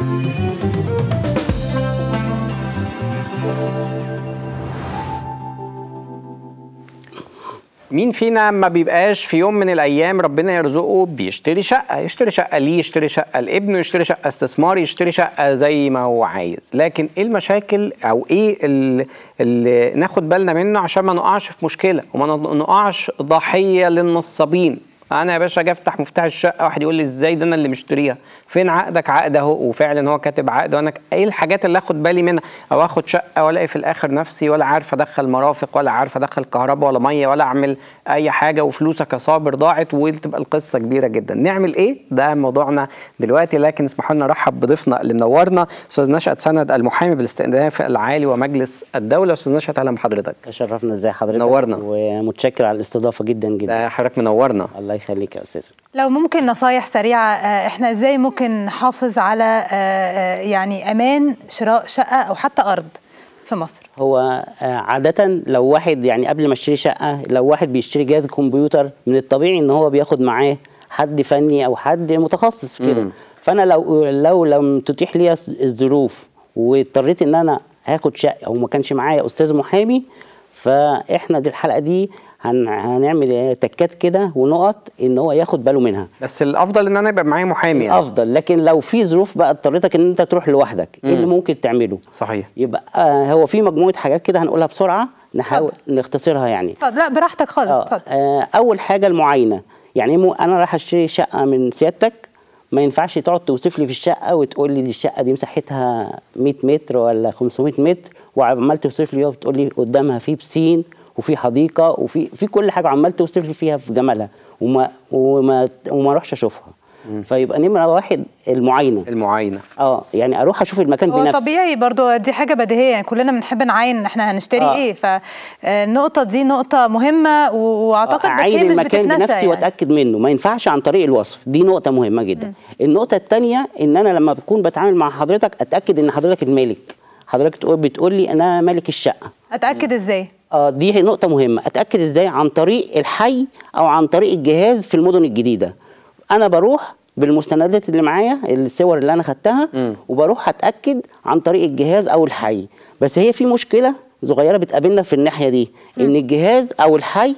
مين فينا ما بيبقاش في يوم من الايام ربنا يرزقه بيشتري شقه يشتري شقه ليه يشتري شقه لابنه يشتري شقه استثمار يشتري شقه زي ما هو عايز لكن ايه المشاكل او ايه ال- اللي ناخد بالنا منه عشان ما نقعش في مشكله وما نقعش ضحيه للنصابين انا يا باشا اجي افتح مفتاح الشقه واحد يقول لي ازاي ده انا اللي مشتريها فين عقدك عقد اهو وفعلا هو كاتب عقد وانا ك- ايه الحاجات اللي اخد بالي منها او اخد شقه والاقي في الاخر نفسي ولا عارف ادخل مرافق ولا عارف ادخل كهرباء ولا ميه ولا اعمل اي حاجه وفلوسك يا صابر ضاعت وتبقى القصه كبيره جدا نعمل ايه ده موضوعنا دلوقتي لكن اسمحوا لنا نرحب بضيفنا اللي منورنا استاذ نشأت سند المحامي بالاستئناف العالي ومجلس الدوله استاذ نشأت اهلا بحضرتك تشرفنا ازي حضرتك نورنا. ومتشكر على الاستضافه جدا جدا ده حضرتك منورنا الله يخليك يا استاذ لو ممكن نصايح سريعة آه، احنا ازاي ممكن نحافظ على آه، آه، يعني امان شراء شقة او حتى ارض في مصر هو آه، عادة لو واحد يعني قبل ما اشتري شقة لو واحد بيشتري جهاز كمبيوتر من الطبيعي ان هو بياخد معاه حد فني او حد متخصص في كده مم. فانا لو لو لم تتيح لي الظروف واضطريت ان انا هاخد شقة او ما كانش معايا استاذ محامي فاحنا دي الحلقة دي هن هنعمل تكات كده ونقط ان هو ياخد باله منها بس الافضل ان انا يبقى معايا محامي يعني. افضل لكن لو في ظروف بقى اضطريتك ان انت تروح لوحدك ايه اللي ممكن تعمله صحيح يبقى آه هو في مجموعه حاجات كده هنقولها بسرعه نحاول نختصرها يعني اتفضل لا براحتك خالص آه اتفضل آه اول حاجه المعاينه يعني مو انا رايح اشتري شقه من سيادتك ما ينفعش تقعد توصف لي في الشقه وتقول لي دي الشقه دي مساحتها 100 متر ولا 500 متر وعمال توصف لي وتقول لي قدامها في بسين وفي حديقه وفي في كل حاجه عمال توصف لي فيها في جمالها وما وما وما اروحش اشوفها فيبقى نمره واحد المعاينه المعاينه اه يعني اروح اشوف المكان هو بنفسي طبيعي برضو دي حاجة بديهية يعني كلنا بنحب نعاين ان احنا هنشتري آه. ايه فالنقطة دي نقطة مهمة و- واعتقد بس اعاين هي مش المكان بتتنسى بنفسي يعني. واتاكد منه ما ينفعش عن طريق الوصف دي نقطه مهمه جدا النقطه الثانيه ان انا لما بكون بتعامل مع حضرتك اتاكد ان حضرتك المالك حضرتك تقول بتقول لي انا مالك الشقه اتأكد ازاي اه دي هي نقطه مهمه اتاكد ازاي عن طريق الحي او عن طريق الجهاز في المدن الجديده انا بروح بالمستندات اللي معايا الصور اللي انا خدتها وبروح اتاكد عن طريق الجهاز او الحي بس هي في مشكله صغيره بتقابلنا في الناحيه دي ان الجهاز او الحي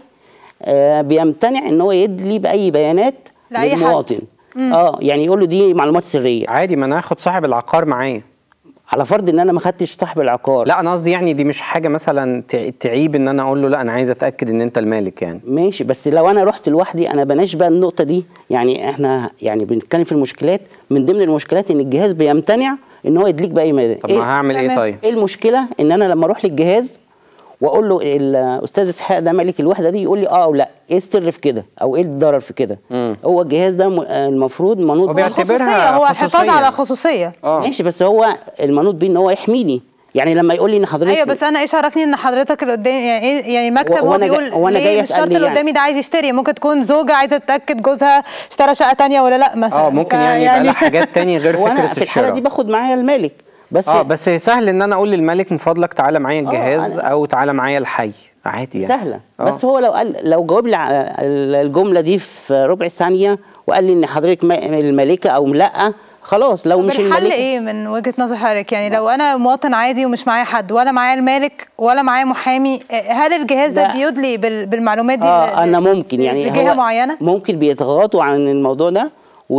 آه بيمتنع ان هو يدلي باي بيانات لأي حد. للمواطن اه يعني يقول له دي معلومات سريه عادي ما انا اخد صاحب العقار معايا على فرض ان انا ما خدتش صاحب العقار لا انا قصدي يعني دي مش حاجه مثلا تع- تعيب ان انا اقول له لا انا عايز اتاكد ان انت المالك يعني ماشي بس لو انا رحت لوحدي انا بلاش بقى النقطه دي يعني احنا يعني بنتكلم في المشكلات من ضمن المشكلات ان الجهاز بيمتنع ان هو يدليك باي مدى طب ما هعمل ايه تمام. طيب ايه المشكله ان انا لما اروح للجهاز واقول له الاستاذ اسحاق ده مالك الوحده دي يقول لي اه او لا ايه السر في كده او ايه الضرر في كده مم. هو الجهاز ده م- آه، المفروض منوط هو بيه- بيعتبرها خصوصية هو الحفاظ خصوصية. على خصوصية اه ماشي بس هو المنوط بيه ان هو يحميني يعني لما يقول لي ان حضرتك ايوه بس انا ايش عرفني ان حضرتك اللي قدامي يعني ايه يعني المكتب و- هو وأنا جا- بيقول وأنا جاي ليه مش أسأل شرط ليه اللي يعني؟ قدامي ده عايز يشتري ممكن تكون زوجة عايزة تتأكد جوزها اشترى شقة تانية ولا لا مثلا اه ممكن يعني يبقى لها حاجات تانية غير وانا فكره في الحاله دي الشراء باخد معايا المالك بس اه بس سهل ان انا اقول للملك من فضلك تعالى معايا الجهاز أنا- او تعالى معايا الحي عادي يعني سهله آه. بس هو لو قال لو جاوب لي على الجمله دي في ربع ثانيه وقال لي ان حضرتك ما- الملكه او لا خلاص لو طب مش الحل الملكه ايه من وجهة نظر حضرتك يعني لو انا مواطن عادي ومش معايا حد ولا معايا المالك ولا معايا محامي آه، هل الجهاز ده لا. بيدلي بال- بالمعلومات دي ل- اه ل- انا ممكن يعني لجهة هو معينة ممكن بيتغاضوا عن الموضوع ده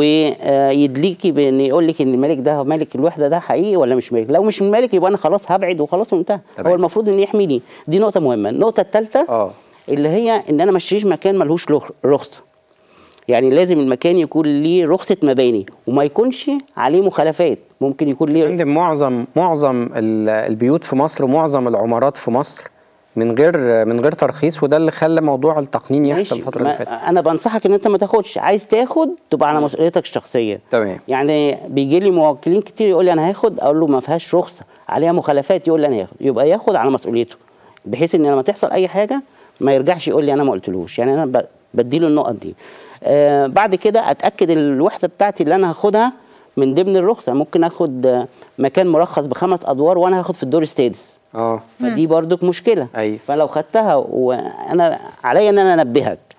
ويدليكي بان يقول لك ان الملك ده مالك الوحده ده حقيقي ولا مش مالك لو مش مالك يبقى انا خلاص هبعد وخلاص وانتهى تمام. هو المفروض ان يحميني دي نقطه مهمه النقطه الثالثه اه اللي هي ان انا ما اشتريش مكان ملهوش له- رخصه يعني لازم المكان يكون ليه رخصه مباني وما يكونش عليه مخالفات ممكن يكون ليه عند معظم معظم ال- البيوت في مصر ومعظم العمارات في مصر من غير من غير ترخيص وده اللي خلى موضوع التقنين يحصل ماشي الفتره اللي ما- فاتت انا بنصحك ان انت ما تاخدش عايز تاخد تبقى على مسؤوليتك الشخصيه تمام يعني بيجي لي موكلين كتير يقول لي انا هاخد اقول له ما فيهاش رخصه عليها مخالفات يقول لي انا هاخد يبقى ياخد على مسؤوليته بحيث ان لما تحصل اي حاجه ما يرجعش يقول لي انا ما قلتلوش يعني انا ب- بديله النقط دي آه بعد كده اتاكد الوحده بتاعتي اللي انا هاخدها من ضمن الرخصه ممكن اخد آه، مكان مرخص بخمس ادوار وانا هاخد في الدور السادس اه فدي برضك مشكله أيوة. فلو خدتها وانا عليا ان انا انبهك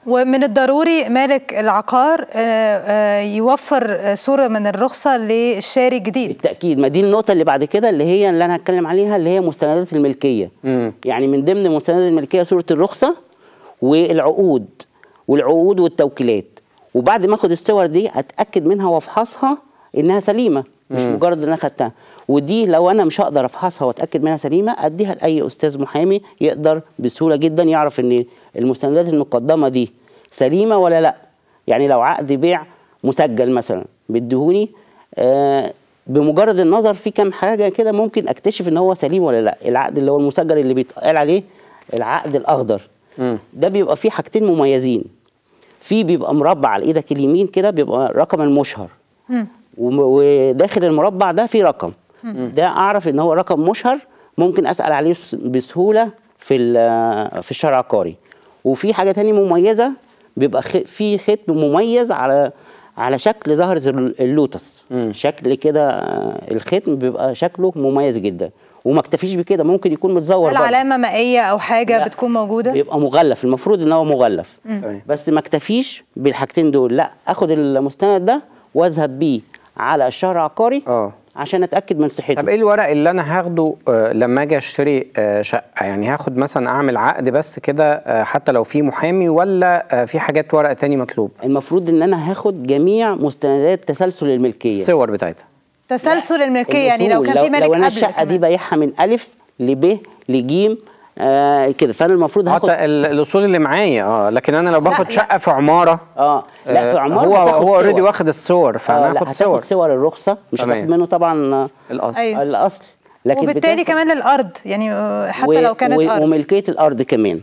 ومن الضروري مالك العقار آه، آه، يوفر آه، صورة من الرخصة للشاري الجديد بالتاكيد ما دي النقطه اللي بعد كده اللي هي اللي انا هتكلم عليها اللي هي مستندات الملكيه مم. يعني من ضمن مستندات الملكيه صوره الرخصه والعقود والعقود والتوكيلات وبعد ما اخد الصور دي اتاكد منها وافحصها انها سليمه مش مجرد ان انا خدتها ودي لو انا مش هقدر افحصها واتاكد منها سليمه اديها لاي استاذ محامي يقدر بسهوله جدا يعرف ان المستندات المقدمه دي سليمه ولا لا يعني لو عقد بيع مسجل مثلا بيديهوني آه بمجرد النظر في كام حاجه كده ممكن اكتشف ان هو سليم ولا لا العقد اللي هو المسجل اللي بيتقال عليه العقد الاخضر ده بيبقى فيه حاجتين مميزين في بيبقى مربع على ايدك اليمين كده بيبقى رقم المشهر وم- وداخل المربع ده في رقم ده اعرف ان هو رقم مشهر ممكن اسال عليه بس- بسهوله في ال- في الشرع العقاري وفي حاجه تانية مميزه بيبقى خ- في ختم مميز على على شكل زهره ال- اللوتس شكل كده آه، الختم بيبقى شكله مميز جدا وما اكتفيش بكده ممكن يكون متزور هل برضه. علامة مائية أو حاجة لا. بتكون موجودة؟ بيبقى مغلف المفروض ان هو مغلف تمام. بس ما اكتفيش بالحاجتين دول لا اخد المستند ده واذهب بيه على الشهر العقاري اه عشان اتاكد من صحته طب ايه الورق اللي انا هاخده آه، لما اجي اشتري آه، شقه يعني هاخد مثلا اعمل عقد بس كده آه، حتى لو في محامي ولا آه، في حاجات ورق تاني مطلوب المفروض ان انا هاخد جميع مستندات تسلسل الملكيه الصور بتاعتها تسلسل الملكية يعني لو الأصول. كان في مالك لو انا قبل الشقه دي كمان. بايعها من الف لب لج آه كده فانا المفروض هاخد حتى ال- الاصول اللي معايا اه لكن انا لو باخد لا. شقه في عماره اه لا في آه، عمار هو هتاخد هو اوريدي صور. واخد الصور آه فانا لا هاخد هتاخد صور صور الرخصه مش تمام. هتاخد منه طبعا آه، الاصل أيوة. الاصل لكن وبالتالي بتاخد- كمان للأرض يعني آه، حتى و- لو كانت و- أرض وملكيه الارض كمان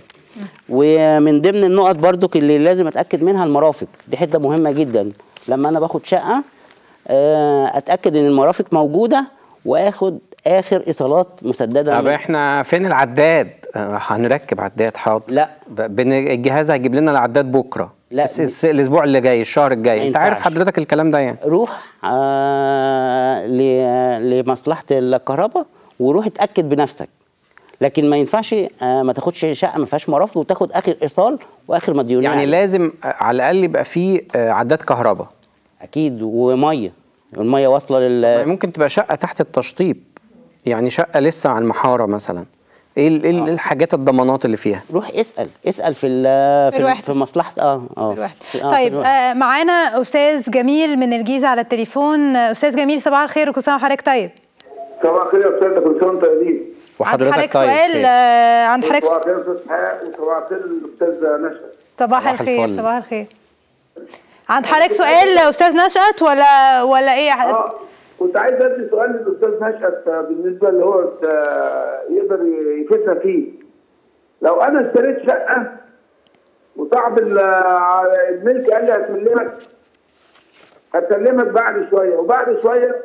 ومن ضمن النقط برضو اللي لازم اتاكد منها المرافق دي حته مهمه جدا لما انا باخد شقه آه، اتاكد ان المرافق موجوده واخد اخر ايصالات مسدده طب من- احنا فين العداد آه، هنركب عداد حاضر لا. ب- بن- الجهاز هيجيب لنا العداد بكره لا. الس- الس- الاسبوع اللي جاي الشهر ما الجاي انت عارف ينفعش. حضرتك الكلام ده يعني روح آه ل- لمصلحه الكهرباء وروح اتاكد بنفسك لكن ما ينفعش آه ما تاخدش شقه ما فيهاش مرافق وتاخد اخر ايصال واخر مديونيه يعني عليه. لازم آه، على الاقل يبقى فيه آه، عداد كهرباء اكيد وميه الميه واصله لل ممكن تبقى شقه تحت التشطيب يعني شقه لسه على المحاره مثلا ايه ال- إيه ال- إيه الحاجات الضمانات اللي فيها روح اسال اسال في ال- في, الوحدة. في مصلحه اه اه الواحد. في- آه، في طيب الوحدة. آه معانا استاذ جميل من الجيزه على التليفون آه، استاذ جميل صباح الخير وكل سنه وحضرتك طيب صباح الخير يا استاذ كل سنه وانت طيبين عند حضرتك طيب سؤال خير. آه عند حضرتك صباح الخير استاذ حياء وصباح الخير الاستاذ نشأت صباح صباح الخير الفل. صباح الخير عند حضرتك سؤال استاذ نشأت ولا ولا ايه اه كنت عايز ادي سؤال للاستاذ نشأت آه، بالنسبه اللي هو آه، يقدر يفيدنا فيه لو انا اشتريت شقه وصاحب ال- آه، الملك قال لي هسلمك هسلمك بعد شويه وبعد شويه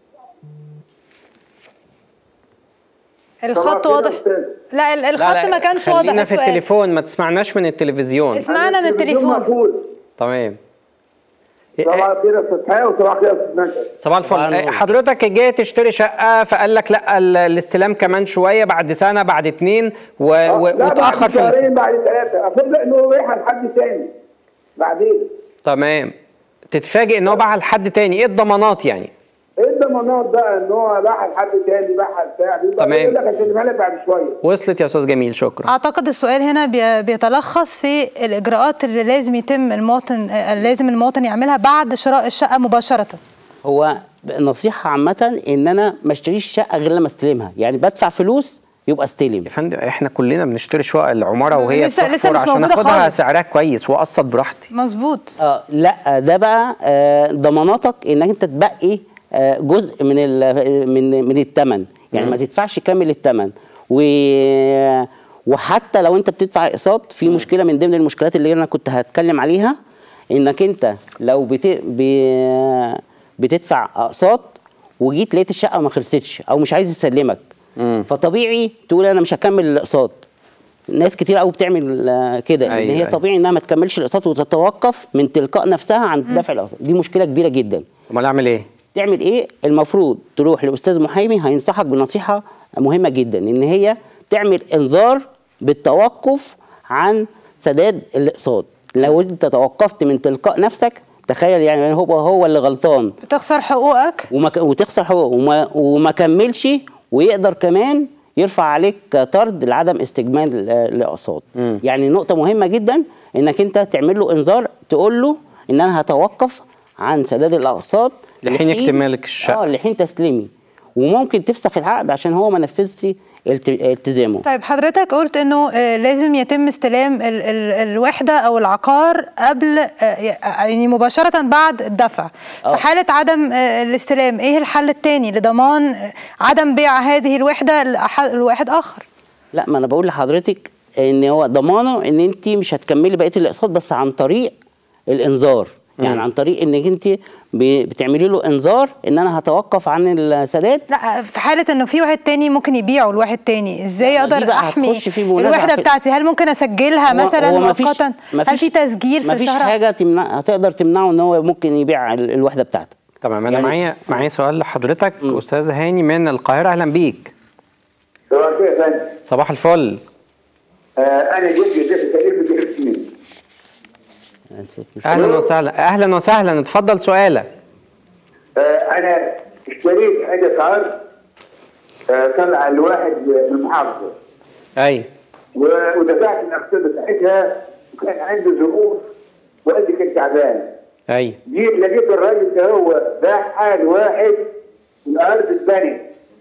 الخط صباح واضح الخير يا أستاذ. لا ال- الخط ما كانش واضح خلينا في السؤال. التليفون ما تسمعناش من التلفزيون اسمعنا من التليفون مقفول تمام صباح الخير يا استاذ حياء وصباح الخير يا استاذ نشأت صباح الفل صباح إيه، النور. حضرتك جاي تشتري شقه فقال لك لا ال- الاستلام كمان شويه بعد سنه بعد اتنين و... و... لا وتاخر بعد في الاستلام شهرين بعد ثلاثة أفضل إنه رايح لحد تاني بعدين تمام تتفاجئ ان هو باعها لحد تاني ايه الضمانات يعني إيه الضمانات بقى إن هو راح لحد تاني راح بتاع بيبقى تمام. يقول لك هسلمها لك بعد شوية وصلت يا استاذ جميل شكرا اعتقد السؤال هنا بي- بيتلخص في الاجراءات اللي لازم يتم المواطن آه، لازم المواطن يعملها بعد شراء الشقه مباشره هو نصيحه عامه ان انا ما اشتريش شقه غير لما استلمها يعني بدفع فلوس يبقى استلم يا فندم احنا كلنا بنشتري شقق العماره وهي لسه- لسه بتحفر مش عشان موجودة اخدها خالص. سعرها كويس واقسط براحتي مظبوط اه لا ده بقى آه ضماناتك انك انت تبقي آه جزء من ال- من من الثمن يعني ما تدفعش كامل الثمن و وحتى لو انت بتدفع اقساط في مشكله من ضمن المشكلات اللي انا كنت هتكلم عليها انك انت لو بت... ب... بتدفع اقساط وجيت لقيت الشقه ما خلصتش او مش عايز يسلمك فطبيعي تقول انا مش هكمل الاقساط ناس كتير قوي بتعمل آه، كده ان أيوة، هي أيوة. طبيعي انها ما تكملش الاقساط وتتوقف من تلقاء نفسها عن دفع الاقساط دي مشكله كبيره جدا امال اعمل ايه تعمل ايه المفروض تروح لاستاذ محامي هينصحك بنصيحه مهمه جدا ان هي تعمل انذار بالتوقف عن سداد الاقساط لو انت توقفت من تلقاء نفسك تخيل يعني هو هو اللي غلطان بتخسر حقوقك وما ك- وتخسر حقوق وما, وما كملش ويقدر كمان يرفع عليك طرد لعدم استجمال آه، الاقساط يعني نقطه مهمه جدا انك انت تعمل له انذار تقول له ان انا هتوقف عن سداد الاقساط لحين اكتمالك الشقة. اه لحين تسليمي وممكن تفسخ العقد عشان هو ما نفذش الت- التزامه طيب حضرتك قلت انه آه، لازم يتم استلام ال ال الوحده او العقار قبل آه، يعني مباشره بعد الدفع في حاله عدم آه، الاستلام ايه الحل الثاني لضمان آه، عدم بيع هذه الوحده لأح- لواحد اخر لا ما انا بقول لحضرتك ان هو ضمانه ان انت مش هتكملي بقيه الاقساط بس عن طريق الانذار يعني عن طريق انك انت ب- بتعملي له انذار ان انا هتوقف عن السداد لا في حاله انه في واحد تاني ممكن يبيعه لواحد تاني ازاي لا، دي اقدر بقى احمي هتخش في منازعة الوحده في- بتاعتي هل ممكن اسجلها هو- مثلا هو مفيش- مؤقتا هل مفيش- في تسجيل في مفيش الشهر حاجه تمنع هتقدر تمنعه ان هو ممكن يبيع ال- الوحده بتاعتك تمام انا يعني- معايا معايا سؤال لحضرتك استاذ هاني من القاهره اهلا بيك صباح الخير يا فندم صباح الفل آه، انا جدي جدي تقريبا بجيب سنين نسيت مش- اهلا وسهلا اهلا وسهلا اتفضل سؤالك آه، انا اشتريت عده ارض آه، طلع الواحد من المحافظه اي و- ودفعت الاقساط بتاعتها وكان عندي ظروف والدي كان تعبان اي جيت لقيت الراجل ده هو باعها لواحد الارض اتبنت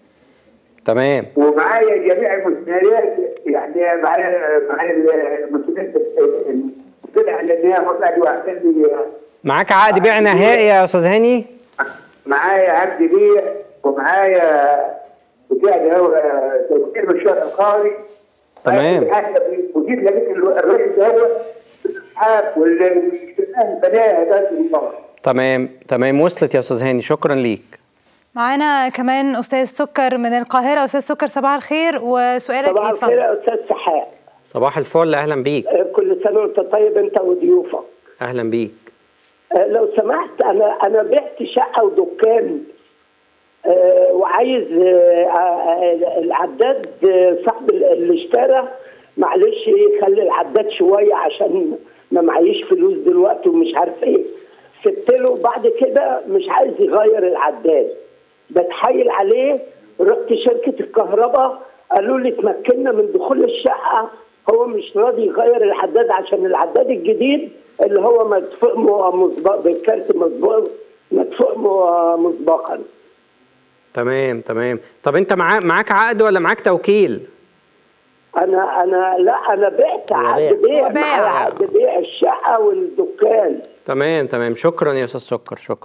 تمام ومعايا جميع المستندات يعني معايا معايا المستندات طلع على ان هي مطلع واحسن لي معاك عقد بيع نهائي يا استاذ هاني معايا عبد بيع ومعايا بتاع ده هو توكيل من الشهر القاري تمام. وجيت لقيت الراجل ده هو الاسحاق واللي بناها ده في المطار تمام تمام وصلت يا استاذ هاني شكرا ليك معانا كمان استاذ سكر من القاهره استاذ سكر صباح الخير وسؤالك صباح ايه الخير اتفضل يا استاذ سحاء صباح الفل اهلا بيك كل سنه وانت طيب انت وضيوفك اهلا بيك آه، لو سمحت انا انا بعت شقه ودكان آه، وعايز آه، آه، العداد آه، صاحب اللي اشترى معلش يخلي العداد شويه عشان ما معيش فلوس دلوقتي ومش عارف ايه سبت له بعد كده مش عايز يغير العداد بتحايل عليه رحت شركه الكهرباء قالوا لي تمكنا من دخول الشقه هو مش راضي يغير العداد عشان العداد الجديد اللي هو مدفوع م- مسبق بالكارت مسبوق مدفوع م- مسبقا تمام تمام طب انت معا... معاك عقد ولا معاك توكيل انا انا لا انا بعت هو عقد بيع. بيع هو بيع. معايا عقد بيع الشقه والدكان تمام تمام شكرا يا استاذ سكر شكرا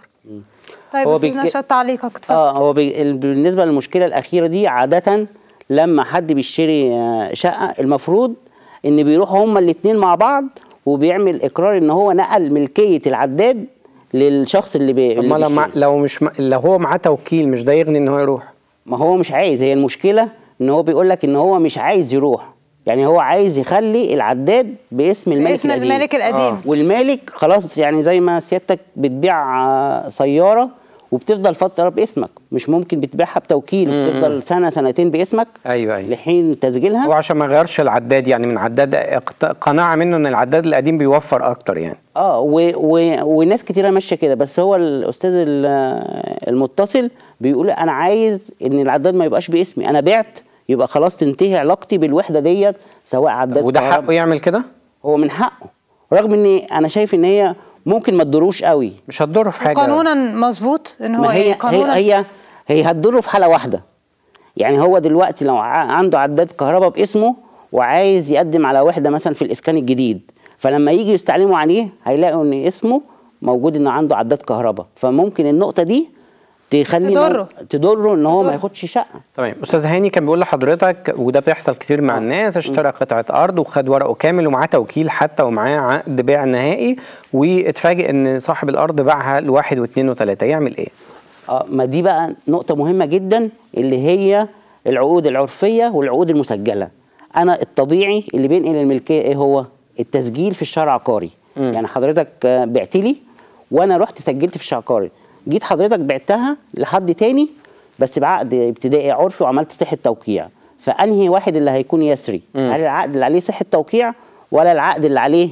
طيب هو استاذ بيك- نشاط تعليقك اتفضل اه هو بي... ال- بالنسبه للمشكله الاخيره دي عاده لما حد بيشتري آه، شقه المفروض ان بيروحوا هما الاثنين مع بعض وبيعمل اقرار ان هو نقل ملكيه العداد للشخص اللي, بي... طب اللي ما لو مع... بيشتري. لو مش م... لو هو معاه توكيل مش ده يغني ان هو يروح ما هو مش عايز هي المشكله ان هو بيقول لك ان هو مش عايز يروح يعني هو عايز يخلي العداد باسم الملك باسم القديم الملك القديم آه. والمالك خلاص يعني زي ما سيادتك بتبيع آه، سياره وبتفضل فتره باسمك مش ممكن بتبيعها بتوكيل بتفضل سنه سنتين باسمك ايوه ايوه لحين هو تسجيلها عشان ما يغيرش العداد يعني من عداد اقت... قناعه منه ان العداد القديم بيوفر اكتر يعني اه و و وناس كتيره ماشيه كده بس هو الاستاذ ال- آه، المتصل بيقول انا عايز ان العداد ما يبقاش باسمي انا بعت يبقى خلاص تنتهي علاقتي بالوحده ديت سواء عداد وده كهرباء. حقه يعمل كده هو من حقه رغم ان انا شايف ان هي ممكن ما تضروش قوي مش هتضره في حاجه قانونا مظبوط ان هو ما هي ايه قانونا هي هي, هي هتضره في حاله واحده يعني هو دلوقتي لو ع- عنده عداد كهرباء باسمه وعايز يقدم على وحده مثلا في الاسكان الجديد فلما يجي يستعلموا عليه هيلاقوا ان اسمه موجود انه عنده عداد كهرباء فممكن النقطه دي تخلي إن هو- تضره. تضره ان هو ما تضره. ياخدش شقه تمام استاذ هاني كان بيقول لحضرتك وده بيحصل كتير مع الناس اشترى قطعه ارض وخد ورقه كامل ومعاه توكيل حتى ومعاه عقد بيع نهائي واتفاجئ ان صاحب الارض باعها لواحد واثنين وثلاثه يعمل ايه؟ اه ما دي بقى نقطة مهمة جدا اللي هي العقود العرفية والعقود المسجلة. أنا الطبيعي اللي بينقل الملكية إيه هو؟ التسجيل في الشهر العقاري. يعني حضرتك آه، بعت لي وأنا رحت سجلت في الشهر العقاري. جيت حضرتك بعتها لحد تاني بس بعقد ابتدائي عرفي وعملت صحة توقيع. فأنهي واحد اللي هيكون يسري؟ هل العقد اللي عليه صحة توقيع ولا العقد اللي عليه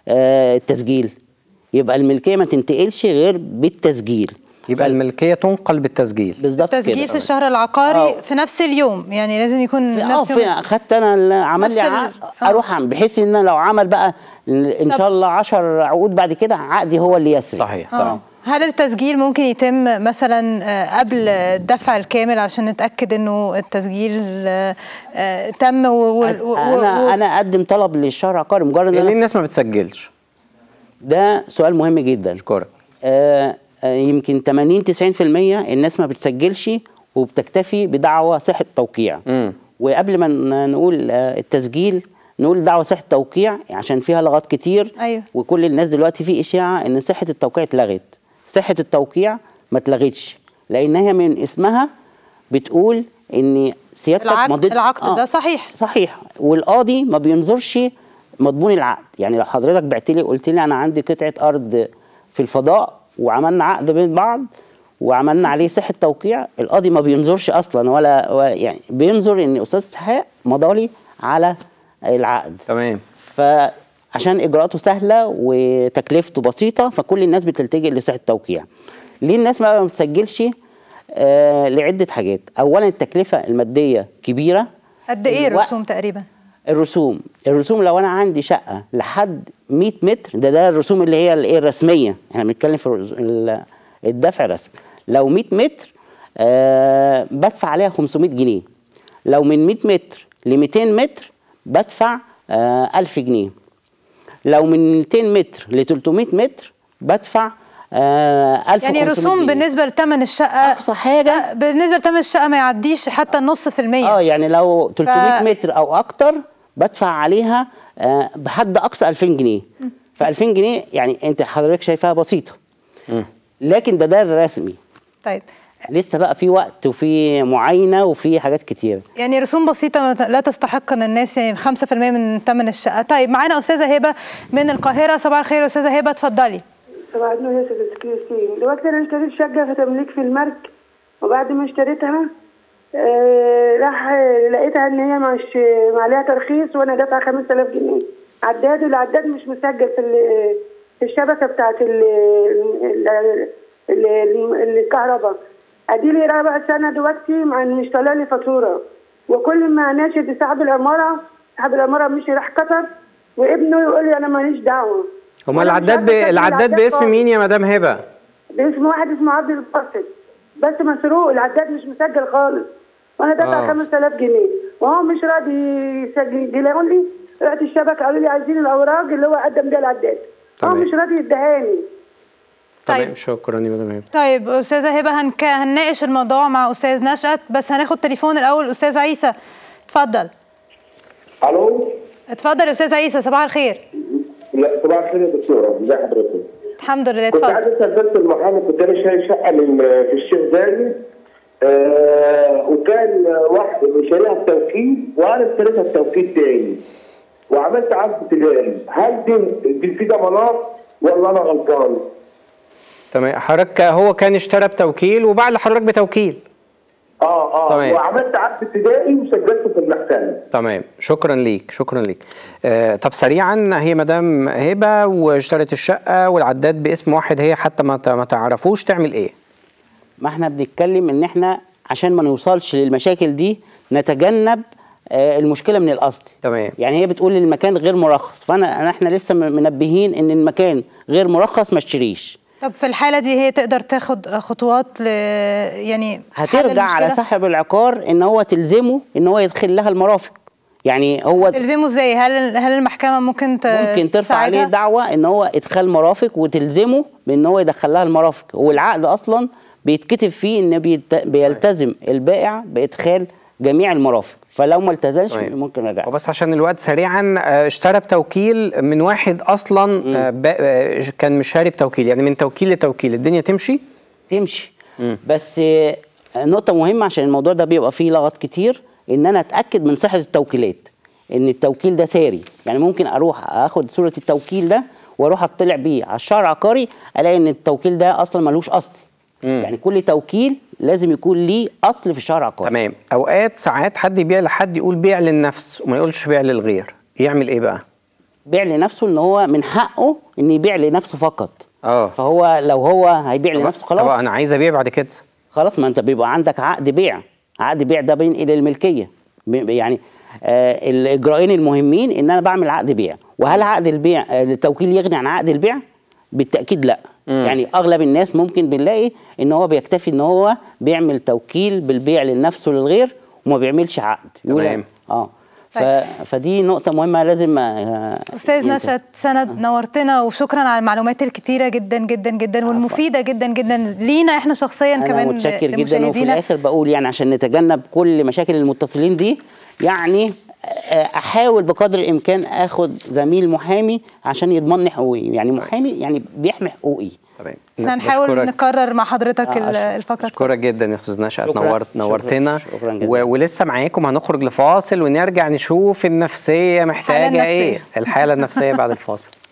آه التسجيل يبقى الملكيه ما تنتقلش غير بالتسجيل يبقى الملكيه تنقل بالتسجيل بالظبط تسجيل كده. في الشهر العقاري آه. في نفس اليوم يعني لازم يكون اه نفس في يوم خدت انا ال- عمل نفس لي ال- عقد آه. اروح أعمل، بحيث ان أنا لو عمل بقى ان طب- شاء الله 10 عقود بعد كده عقدي هو اللي يسري صحيح آه. صحيح هل التسجيل ممكن يتم مثلا آه، قبل الدفع الكامل عشان نتاكد انه التسجيل آه، آه، تم و- و- و- انا و- انا اقدم طلب للشهر العقاري مجرد ان ليه أنا الناس ما بتسجلش ده سؤال مهم جدا اشكرك آه آه، يمكن 80 90% الناس ما بتسجلش وبتكتفي بدعوى صحه توقيع مم. وقبل ما ن- نقول آه، التسجيل نقول دعوى صحه توقيع عشان فيها لغات كتير أيوة. وكل الناس دلوقتي في اشاعه ان صحه التوقيع اتلغت صحه التوقيع ما اتلغتش لان هي من اسمها بتقول ان سيادتك العقد مضيت العقد ده صحيح صحيح والقاضي ما بينظرش مضمون العقد يعني لو حضرتك بعت لي قلت لي انا عندي قطعه ارض في الفضاء وعملنا عقد بين بعض وعملنا عليه صحه توقيع القاضي ما بينظرش اصلا ولا, ولا يعني بينظر ان استاذ اسحاق مضالي على العقد تمام فعشان اجراءاته سهله وتكلفته بسيطه فكل الناس بتلتجئ لصحه التوقيع ليه الناس ما بتسجلش آه لعده حاجات اولا التكلفه الماديه كبيره قد ايه الوقت- الرسوم تقريبا الرسوم الرسوم لو انا عندي شقه لحد 100 متر ده ده الرسوم اللي هي الايه الرسميه احنا بنتكلم في الرز- ال- الدفع الرسمي لو 100 متر آه بدفع عليها 500 جنيه لو من 100 متر ل 200 متر بدفع آه 1000 جنيه لو من 200 متر ل 300 متر بدفع آه 1500 يعني رسوم جنيه. بالنسبه لثمن الشقه اقصى حاجه بالنسبه لثمن الشقه ما يعديش حتى النص في المية اه يعني لو 300 ف- متر او اكتر بدفع عليها آه بحد اقصى 2000 جنيه ف 2000 جنيه يعني انت حضرتك شايفاها بسيطه لكن ده ده الرسمي طيب لسه بقى في وقت وفي معاينه وفي حاجات كتير يعني رسوم بسيطة ما ت- لا تستحق ان الناس يعني 5% من ثمن الشقة طيب معانا أستاذة هبة من القاهرة صباح الخير أستاذة هبة اتفضلي صباح النور يا استاذ كريستين دلوقتي انا اشتريت شقه في تمليك في المرج وبعد ما اشتريتها آه راح لقيتها ان هي مش ما عليها ترخيص وانا دافعه 5000 جنيه عداد والعداد مش مسجل في ال- في الشبكه بتاعت ال- ال- ال- ال- الكهرباء ادي لي رابع سنه دلوقتي مع ان مش طالع لي فاتوره وكل ما اناشد صاحب العماره صاحب العماره مشي راح قطر وابنه يقول لي انا ماليش دعوه هما وأنا مش العداد ب... عارفة أسجل العداد باسم خالص. مين يا مدام هبه باسم واحد اسمه عبد الباسط بس مسروق العداد مش مسجل خالص وانا دافع آه. 5000 جنيه وهو مش راضي يسجل يجيلهم لي رحت الشبكه قالوا لي عايزين الاوراق اللي هو قدم بيها العداد هو تمام. مش راضي يديهاني تمام طيب. شكرا يا مدام هبه طيب أستاذة هبة هنك... هنناقش الموضوع مع أستاذ نشأت بس هناخد تليفون الأول أستاذ عيسى اتفضل الو اتفضل يا أستاذ عيسى صباح الخير لا صباح الخير يا دكتوره ازي حضرتك الحمد لله كنت اتفضل عايز اسال بس المحامي كنت انا شايل شقه من في الشيخ زايد آه وكان واحد شاريها بتوكيل وانا اشتريتها بتوكيل تاني وعملت عقد تجاري هل دي دي في ضمانات ولا انا غلطان؟ تمام حضرتك هو كان اشترى بتوكيل وباع لحضرتك بتوكيل اه اه تمام. وعملت عقد ابتدائي وسجلته في المحكمه تمام شكرا ليك شكرا ليك آه طب سريعا هي مدام هبه واشترت الشقه والعداد باسم واحد هي حتى ما ت- ما تعرفوش تعمل ايه ما احنا بنتكلم ان احنا عشان ما نوصلش للمشاكل دي نتجنب آه، المشكله من الاصل تمام. يعني هي بتقول المكان غير مرخص فانا أنا- احنا لسه م- منبهين ان المكان غير مرخص ما اشتريش طب في الحالة دي هي تقدر تاخد خطوات ل... يعني حل هترجع على المشكلة؟ صاحب العقار ان هو تلزمه ان هو يدخل لها المرافق يعني هو تلزمه ازاي هل هل المحكمة ممكن ت... ممكن ترفع عليه تساعدها؟ دعوة ان هو ادخال مرافق وتلزمه بان هو يدخل لها المرافق والعقد اصلا بيتكتب فيه ان بيت... بيلتزم البائع بادخال جميع المرافق فلو ما التزمش تمام. ممكن يرجع وبس عشان الوقت سريعا آه، اشترى بتوكيل من واحد اصلا آه، با- آه، كان مش شاري بتوكيل يعني من توكيل لتوكيل الدنيا تمشي تمشي بس آه، نقطة مهمة عشان الموضوع ده بيبقى فيه لغط كتير ان انا اتاكد من صحة التوكيلات ان التوكيل ده ساري يعني ممكن اروح اخد صورة التوكيل ده واروح اطلع بيه على الشهر العقاري الاقي ان التوكيل ده اصلا ملوش اصل يعني كل توكيل لازم يكون ليه اصل في الشهر العقاري تمام اوقات ساعات حد يبيع لحد يقول بيع للنفس وما يقولش بيع للغير يعمل ايه بقى بيع لنفسه ان هو من حقه ان يبيع لنفسه فقط اه فهو لو هو هيبيع لنفسه طب خلاص انا عايز ابيع بعد كده خلاص ما انت بيبقى عندك عقد بيع عقد بيع ده بينقل الملكيه ب- يعني آه الاجراءين المهمين ان انا بعمل عقد بيع وهل عقد البيع آه التوكيل يغني عن عقد البيع بالتاكيد لا مم. يعني اغلب الناس ممكن بنلاقي ان هو بيكتفي ان هو بيعمل توكيل بالبيع لنفسه للغير وما بيعملش عقد يقول تمام. اه ف... طيب. فدي نقطة مهمة لازم آه، استاذ ينتبه. نشأت سند نورتنا وشكرا على المعلومات الكتيره جدا جدا جدا والمفيده جدا جدا لينا احنا شخصيا انا كمان متشكر جدا وفي لمشاهدينا. الاخر بقول يعني عشان نتجنب كل مشاكل المتصلين دي يعني آه، احاول بقدر الامكان اخد زميل محامي عشان يضمن لي حقوقي يعني محامي يعني بيحمي حقوقي تمام احنا هنحاول بشكرك- نكرر مع حضرتك آه، ال- أشكر- الفقره اشكرك جدا يا استاذ نشأت شكراً. نورت شكراً. نورتنا شكراً جزيلاً. و... ولسه معاكم هنخرج لفاصل ونرجع نشوف النفسيه محتاجه النفسية. ايه الحاله النفسيه بعد الفاصل